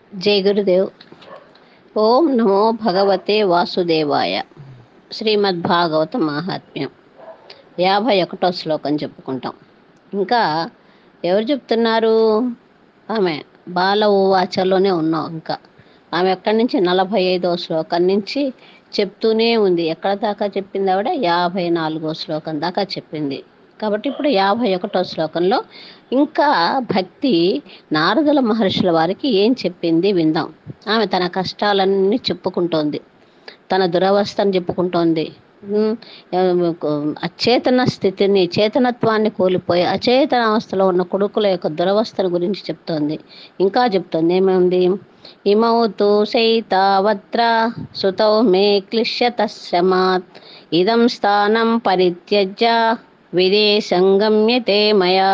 జై గురుదేవ్ ఓం నమో భగవతే వాసుదేవాయ శ్రీమద్ భాగవత మహాత్మ్యం యాభై ఒకటో శ్లోకం చెప్పుకుంటాం ఇంకా ఎవరు చెప్తున్నారు ఆమె బాల ఉవాచలోనే ఉన్నాం ఇంకా ఆమె ఎక్కడి నుంచి నలభై ఐదో శ్లోకం నుంచి చెప్తూనే ఉంది ఎక్కడ దాకా చెప్పింది ఆవిడ యాభై నాలుగో శ్లోకం దాకా చెప్పింది కాబట్టి ఇప్పుడు యాభై ఒకటో శ్లోకంలో ఇంకా భక్తి నారదుల మహర్షుల వారికి ఏం చెప్పింది విందాం ఆమె తన కష్టాలన్నీ చెప్పుకుంటోంది తన దురవస్థను చెప్పుకుంటోంది ఉమ్, అచేతన స్థితిని చేతనత్వాన్ని కోల్పోయి అచేతన అవస్థలో ఉన్న కొడుకుల యొక్క దురవస్థల గురించి చెప్తోంది ఇంకా చెప్తోంది ఏమైంది ఇమౌ తు సైతావత్ర సుతౌ మే క్లిశ్యత శ్రమాత్ ఇదం స్థానం పరిత్యజ్య విదేశం గమ్యతే మయా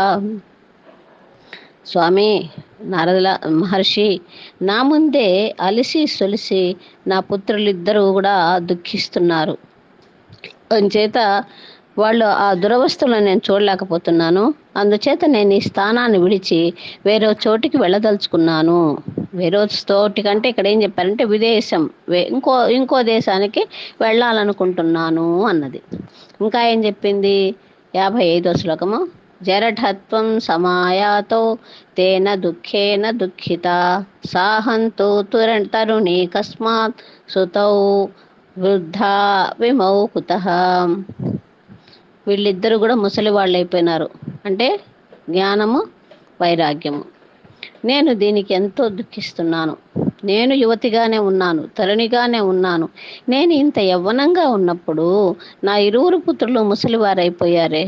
స్వామి నారదుల మహర్షి నా ముందే అలిసి సొలిసి నా పుత్రులిద్దరూ కూడా దుఃఖిస్తున్నారు అందుచేత వాళ్ళు ఆ దురవస్థలను నేను చూడలేకపోతున్నాను అందుచేత నేను ఈ స్థానాన్ని విడిచి వేరే చోటికి వెళ్ళదలుచుకున్నాను వేరే చోటి కంటే ఇక్కడ ఏం చెప్పారంటే విదేశం వే- ఇంకో ఇంకో దేశానికి వెళ్ళాలనుకుంటున్నాను అన్నది ఇంకా ఏం చెప్పింది యాభై ఐదో శ్లోకము జరఠత్వం సమాయాతో తేన దుఃఖేన దుఃఖిత సాహంతో తుర తరుణి కస్మాత్ సుతౌ వృద్ధా విమౌ కుతః వీళ్ళిద్దరూ కూడా ముసలి వాళ్ళు అయిపోయినారు అంటే జ్ఞానము వైరాగ్యము నేను దీనికి ఎంతో దుఃఖిస్తున్నాను నేను యువతిగానే ఉన్నాను తరుణిగానే ఉన్నాను నేను ఇంత యవ్వనంగా ఉన్నప్పుడు నా ఇరువురు పుత్రులు ముసలివారైపోయారే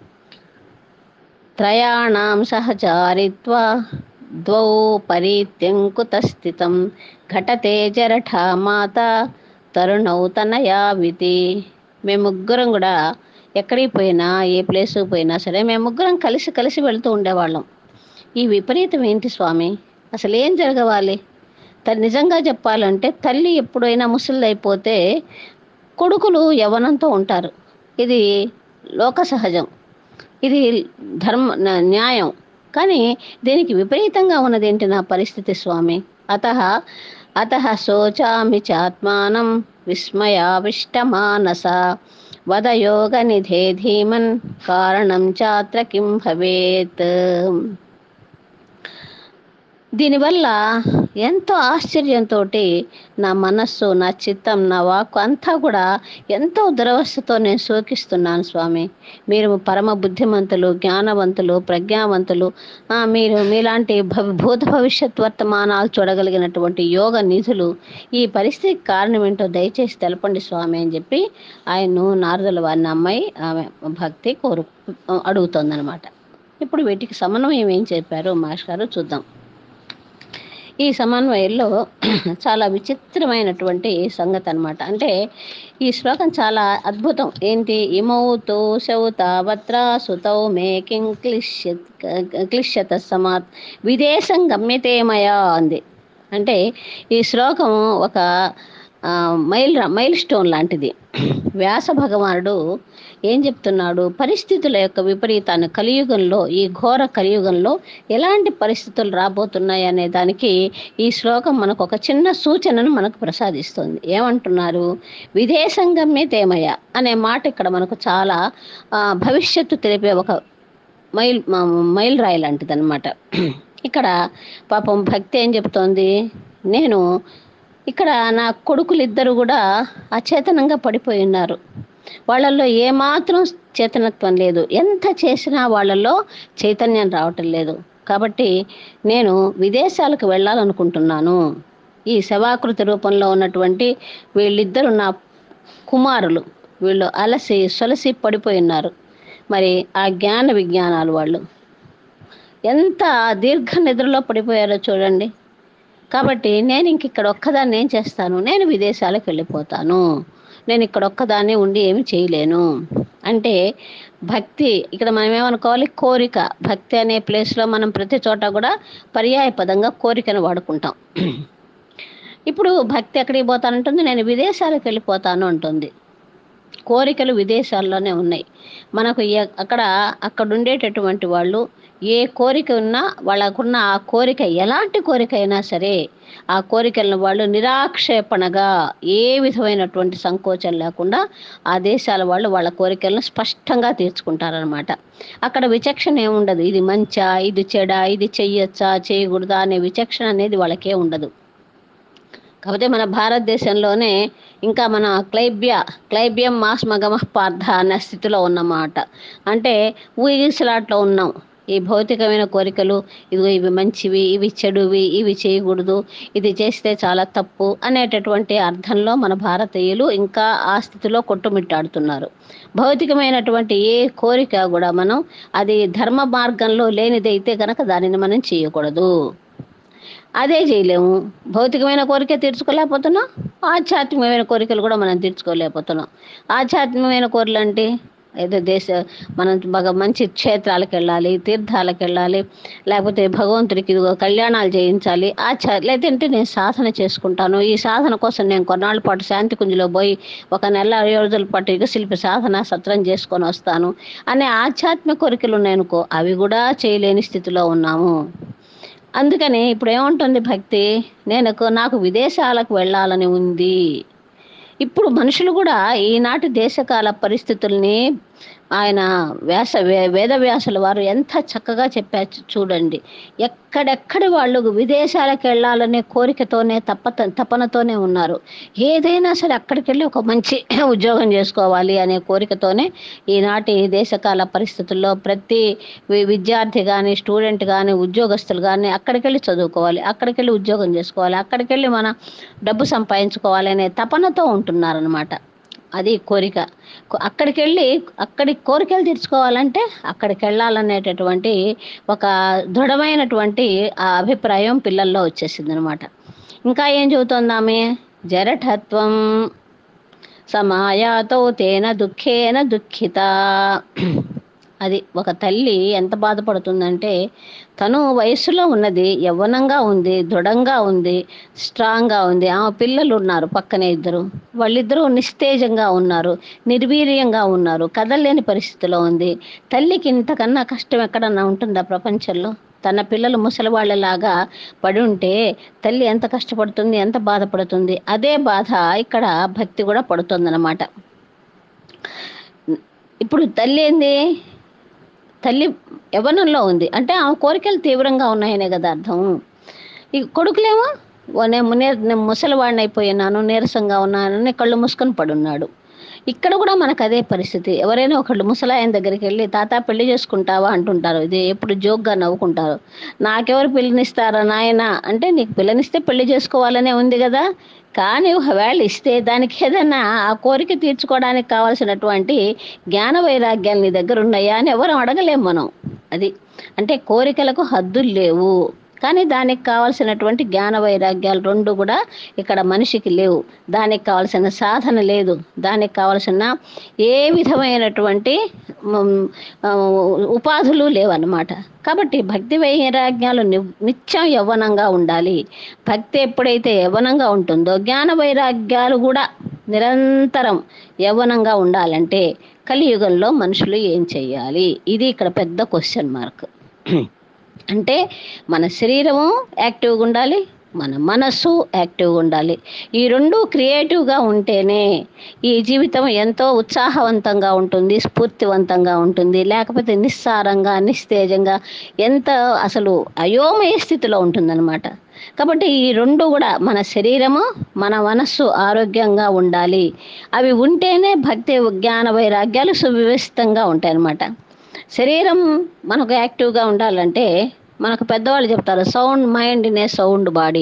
త్రయాణం సహచారిత్వ ద్వౌ పరిత్యంకుతస్థితం ఘటతే జరఠ మాత తరుణౌ తనయావితి మేము ముగ్గురం కూడా ఎక్కడికి పోయినా ఏ ప్లేస్కి పోయినా సరే మేము ముగ్గురం కలిసి కలిసి వెళ్తూ ఉండేవాళ్ళం ఈ విపరీతం ఏంటి స్వామి అసలు ఏం జరగవాలి త- నిజంగా చెప్పాలంటే తల్లి ఎప్పుడైనా ముసలిదైపోతే కొడుకులు యవనంతో ఉంటారు ఇది లోక సహజం ఇది ధర్మ న- న్యాయం కానీ దీనికి విపరీతంగా ఉన్నదేంటి నా పరిస్థితి స్వామి అత అత శోచామి చాత్మానం విస్మయావిష్టమానస వదయోగ నిధే ధీమన్ కారణం చాత్ర కిం భవేత్ దీనివల్ల ఎంతో ఆశ్చర్యంతో నా మనస్సు నా చిత్తం నా వాక్కు అంతా కూడా ఎంతో దురవస్థతో నేను శోకిస్తున్నాను స్వామి మీరు పరమ బుద్ధిమంతులు జ్ఞానవంతులు ప్రజ్ఞావంతులు ఆ, మీరు మీలాంటి భవి భూత భవిష్యత్ వర్తమానాలు చూడగలిగినటువంటి యోగ నిధులు ఈ పరిస్థితికి కారణం ఏంటో దయచేసి తెలపండి స్వామి అని చెప్పి ఆయన్ను నారదుల వారిని అమ్మాయి ఆమె భక్తి కోరు అడుగుతోందనమాట ఇప్పుడు వీటికి సమన్వయం ఏం చెప్పారు మాస్టర్ గారు చూద్దాం ఈ సమన్వయంలో చాలా విచిత్రమైనటువంటి సంగతి అన్నమాట అంటే ఈ శ్లోకం చాలా అద్భుతం ఏంటి ఇమౌ తో శౌత వత్ర సుతౌ మే కిం క్లిశ్య క్లిశ్యత సమాత్ విదేశం గమ్యతే మయా అంది అంటే ఈ శ్లోకం ఒక ఆ, మైల్ రా- మైల్ స్టోన్ లాంటిది వ్యాస భగవానుడు ఏం చెప్తున్నాడు పరిస్థితుల యొక్క విపరీతాన్ని కలియుగంలో ఈ ఘోర కలియుగంలో ఎలాంటి పరిస్థితులు రాబోతున్నాయి అనే దానికి ఈ శ్లోకం మనకు ఒక చిన్న సూచనను మనకు ప్రసాదిస్తుంది ఏమంటున్నారు విదేశంగమ్మే తేమయ అనే మాట ఇక్కడ మనకు చాలా ఆ, భవిష్యత్తు తెలిపే ఒక మైల్ మ- మైల్ రాయి లాంటిది అనమాట ఇక్కడ పాపం భక్తి ఏం చెప్తోంది నేను ఇక్కడ నా కొడుకులు ఇద్దరు కూడా అచేతనంగా పడిపోయి ఉన్నారు వాళ్ళల్లో ఏమాత్రం చేతనత్వం లేదు ఎంత చేసినా వాళ్ళల్లో చైతన్యం రావటం లేదు కాబట్టి నేను విదేశాలకు వెళ్ళాలనుకుంటున్నాను ఈ శవాకృతి రూపంలో ఉన్నటువంటి వీళ్ళిద్దరు నా కుమారులు వీళ్ళు అలసి సొలసి పడిపోయి ఉన్నారు మరి ఆ జ్ఞాన విజ్ఞానాలు వాళ్ళు ఎంత దీర్ఘ నిద్రలో పడిపోయారో చూడండి కాబట్టి నేను ఇంక ఇక్కడ ఒక్కదాన్ని ఏం చేస్తాను నేను విదేశాలకు వెళ్ళిపోతాను నేను ఇక్కడ ఒక్కదాన్ని ఉండి ఏమి చేయలేను అంటే భక్తి ఇక్కడ మనం ఏమనుకోవాలి కోరిక భక్తి అనే ప్లేస్లో మనం ప్రతి చోట కూడా పర్యాయ పదంగా కోరికను వాడుకుంటాం ఇప్పుడు భక్తి ఎక్కడికి పోతానంటుంది నేను విదేశాలకు వెళ్ళిపోతాను అంటుంది కోరికలు విదేశాల్లోనే ఉన్నాయి మనకు ఎ- అక్కడ అక్కడ ఉండేటటువంటి వాళ్ళు ఏ కోరిక ఉన్నా వాళ్ళకున్న ఆ కోరిక ఎలాంటి కోరిక అయినా సరే ఆ కోరికలను వాళ్ళు నిరాక్షేపణగా ఏ విధమైనటువంటి సంకోచం లేకుండా ఆ దేశాల వాళ్ళు వాళ్ళ కోరికలను స్పష్టంగా తీర్చుకుంటారనమాట అక్కడ విచక్షణ ఏముండదు ఇది మంచా ఇది చెడా ఇది చెయ్యొచ్చా చేయకూడదా అనే విచక్షణ అనేది వాళ్ళకే ఉండదు కాకపోతే మన భారతదేశంలోనే ఇంకా మన క్లైబ్యా క్లైబ్యం మాస్ మగమ పార్థ అనే స్థితిలో ఉన్నమాట అంటే ఊగిసలాట్లో ఉన్నాం ఈ భౌతికమైన కోరికలు ఇదిగో ఇవి మంచివి ఇవి చెడువి ఇవి చేయకూడదు ఇది చేస్తే చాలా తప్పు అనేటటువంటి అర్థంలో మన భారతీయులు ఇంకా ఆ స్థితిలో కొట్టుమిట్టాడుతున్నారు భౌతికమైనటువంటి ఏ కోరిక కూడా మనం అది ధర్మ మార్గంలో లేనిదైతే కనుక దానిని మనం చేయకూడదు అదే చేయలేము భౌతికమైన కోరిక తీర్చుకోలేకపోతున్నాం ఆధ్యాత్మికమైన కోరికలు కూడా మనం తీర్చుకోలేకపోతున్నాం ఆధ్యాత్మికమైన కోరికలు అంటే ఏదో దేశ మనం బాగా మంచి క్షేత్రాలకు వెళ్ళాలి తీర్థాలకు వెళ్ళాలి లేకపోతే భగవంతుడికి ఇదిగో కళ్యాణాలు చేయించాలి ఆచా లేదంటే నేను సాధన చేసుకుంటాను ఈ సాధన కోసం నేను కొన్నాళ్ళ పాటు శాంతి కుంజలో పోయి ఒక నెల రోజుల పాటు ఇక శిల్పి సాధన సత్రం చేసుకొని వస్తాను అనే ఆధ్యాత్మిక కోరికలు ఉన్నాయనుకో అవి కూడా చేయలేని స్థితిలో ఉన్నాము అందుకని ఇప్పుడు ఏముంటుంది భక్తి నేను నాకు విదేశాలకు వెళ్ళాలని ఉంది ఇప్పుడు మనుషులు కూడా ఈనాటి దేశకాల పరిస్థితుల్ని ఆయన వ్యాస వే- వేద వ్యాసుల వారు ఎంత చక్కగా చెప్పారు చూడండి ఎక్కడెక్కడి వాళ్ళు విదేశాలకు వెళ్ళాలనే కోరికతోనే తప్ప తపనతోనే ఉన్నారు ఏదైనా సరే అక్కడికి వెళ్ళి ఒక మంచి ఉద్యోగం చేసుకోవాలి అనే కోరికతోనే ఈనాటి దేశకాల పరిస్థితుల్లో ప్రతి వి- విద్యార్థి కానీ స్టూడెంట్ కానీ ఉద్యోగస్తులు కానీ అక్కడికి వెళ్ళి చదువుకోవాలి అక్కడికి వెళ్ళి ఉద్యోగం చేసుకోవాలి అక్కడికి వెళ్ళి మన డబ్బు సంపాదించుకోవాలి అనే తపనతో ఉంటున్నారనమాట అది కోరిక కొ- అక్కడికి వెళ్ళి అక్కడి కోరికలు తీర్చుకోవాలంటే అక్కడికి వెళ్ళాలనేటటువంటి ఒక దృఢమైనటువంటి ఆ అభిప్రాయం పిల్లల్లో వచ్చేసింది అనమాట ఇంకా ఏం చెబుతోంది ఆమె జరఠత్వం సమాయాతో తేన దుఃఖేన దుఃఖిత అది ఒక తల్లి ఎంత బాధపడుతుందంటే తను వయసులో ఉన్నది యవ్వనంగా ఉంది దృఢంగా ఉంది స్ట్రాంగ్గా ఉంది ఆమె పిల్లలు ఉన్నారు పక్కనే ఇద్దరు వాళ్ళిద్దరూ నిస్తేజంగా ఉన్నారు నిర్వీర్యంగా ఉన్నారు కదలలేని పరిస్థితిలో ఉంది తల్లికి ఇంతకన్నా కష్టం ఎక్కడన్నా ఉంటుందా ప్రపంచంలో తన పిల్లలు ముసలివాళ్ళలాగా పడి ఉంటే తల్లి ఎంత కష్టపడుతుంది ఎంత బాధపడుతుంది అదే బాధ ఇక్కడ భక్తి కూడా పడుతుందన్నమాట ఇప్పుడు తల్లి ఏంది తల్లి యవ్వనంలో ఉంది అంటే ఆ కోరికలు తీవ్రంగా ఉన్నాయనే కదా అర్థం ఈ కొడుకులేమో ఓ నేను నే- నేను ముసలివాడిని అయిపోయినాను నీరసంగా ఉన్నానని కళ్ళు మూసుకొని పడున్నాడు ఇక్కడ కూడా మనకు అదే పరిస్థితి ఎవరైనా ఒకళ్ళు ముసలాయన దగ్గరికి వెళ్ళి తాత పెళ్లి చేసుకుంటావా అంటుంటారు ఇది ఎప్పుడు జోక్గా నవ్వుకుంటారు నాకెవరు పిల్లనిస్తారా నాయన అంటే నీకు పిల్లనిస్తే పెళ్లి చేసుకోవాలనే ఉంది కదా కానీ ఒకవేళ ఇస్తే దానికి ఏదైనా ఆ కోరిక తీర్చుకోవడానికి కావాల్సినటువంటి జ్ఞాన వైరాగ్యాలు నీ దగ్గర ఉన్నాయా అని ఎవరు అడగలేం మనం అది అంటే కోరికలకు హద్దులు లేవు కానీ దానికి కావాల్సినటువంటి జ్ఞాన వైరాగ్యాలు రెండు కూడా ఇక్కడ మనిషికి లేవు దానికి కావాల్సిన సాధన లేదు దానికి కావాల్సిన ఏ విధమైనటువంటి మ్, ఆ, ఉపాధులు లేవన్నమాట కాబట్టి భక్తి వైరాగ్యాలు ని- నిత్యం యవ్వనంగా ఉండాలి భక్తి ఎప్పుడైతే యవ్వనంగా ఉంటుందో జ్ఞాన వైరాగ్యాలు కూడా నిరంతరం యవ్వనంగా ఉండాలంటే కలియుగంలో మనుషులు ఏం చెయ్యాలి ఇది ఇక్కడ పెద్ద క్వశ్చన్ మార్క్ అంటే మన శరీరము యాక్టివ్గా ఉండాలి మన మనస్సు యాక్టివ్గా ఉండాలి ఈ రెండు క్రియేటివ్గా ఉంటేనే ఈ జీవితం ఎంతో ఉత్సాహవంతంగా ఉంటుంది స్ఫూర్తివంతంగా ఉంటుంది లేకపోతే నిస్సారంగా నిస్తేజంగా ఎంత అసలు అయోమయ స్థితిలో ఉంటుందన్నమాట కాబట్టి ఈ రెండు కూడా మన శరీరము మన మనస్సు ఆరోగ్యంగా ఉండాలి అవి ఉంటేనే భక్తి జ్ఞాన వైరాగ్యాలు సువ్యవస్థితంగా ఉంటాయి అన్నమాట శరీరం మనకు యాక్టివ్గా ఉండాలంటే మనకు పెద్దవాళ్ళు చెప్తారు sound mind in a sound body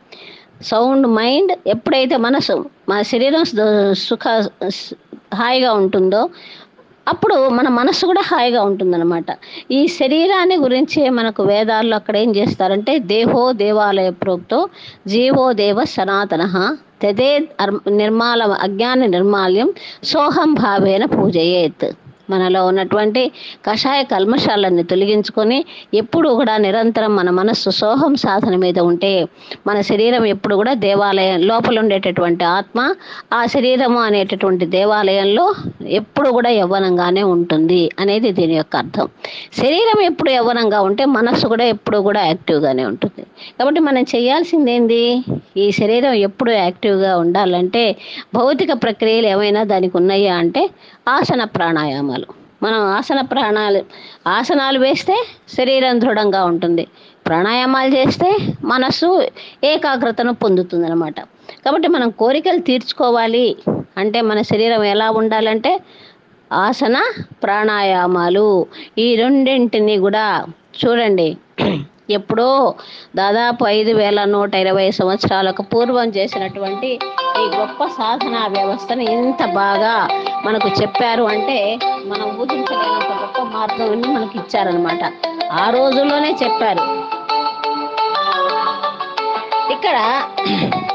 sound mind ఎప్పుడైతే మనసు మన శరీరం సు- సుఖ స్- హాయిగా ఉంటుందో అప్పుడు మన మనసు కూడా హాయిగా ఉంటుందన్నమాట ఈ శరీరాన్ని గురించి మనకు వేదాల్లో అక్కడ ఏం చేస్తారంటే దేహో దేవాలయ ప్రోక్తో జీవో దేవ సనాతన తదే అర్- నిర్మాల అజ్ఞాన నిర్మాల్యం సోహం భావేన పూజయేత్ మనలో ఉన్నటువంటి కషాయ కల్మషాలన్నీ తొలగించుకొని ఎప్పుడు కూడా నిరంతరం మన మనస్సు సోహం సాధన మీద ఉంటే మన శరీరం ఎప్పుడు కూడా దేవాలయం లోపల ఉండేటటువంటి ఆత్మ ఆ శరీరము అనేటటువంటి దేవాలయంలో ఎప్పుడు కూడా యవ్వనంగానే ఉంటుంది అనేది దీని యొక్క అర్థం శరీరం ఎప్పుడు యవ్వనంగా ఉంటే మనస్సు కూడా ఎప్పుడు కూడా యాక్టివ్గానే ఉంటుంది కాబట్టి మనం చేయాల్సింది ఏంది ఈ శరీరం ఎప్పుడు యాక్టివ్గా ఉండాలంటే భౌతిక ప్రక్రియలు ఏమైనా దానికి ఉన్నాయా అంటే ఆసన ప్రాణాయామాలు మనం ఆసన ప్రాణాలు ఆసనాలు వేస్తే శరీరం దృఢంగా ఉంటుంది ప్రాణాయామాలు చేస్తే మనస్సు ఏకాగ్రతను పొందుతుంది అనమాట కాబట్టి మనం కోరికలు తీర్చుకోవాలి అంటే మన శరీరం ఎలా ఉండాలంటే ఆసన ప్రాణాయామాలు ఈ రెండింటిని కూడా చూడండి ఎప్పుడో దాదాపు ఐదు వేల నూట ఇరవై సంవత్సరాలకు పూర్వం చేసినటువంటి ఈ గొప్ప సాధనా వ్యవస్థను ఇంత బాగా మనకు చెప్పారు అంటే మనం ఊహించలేనంత గొప్ప మార్గం మనకి ఇచ్చారనమాట ఆ రోజుల్లోనే చెప్పారు ఇక్కడ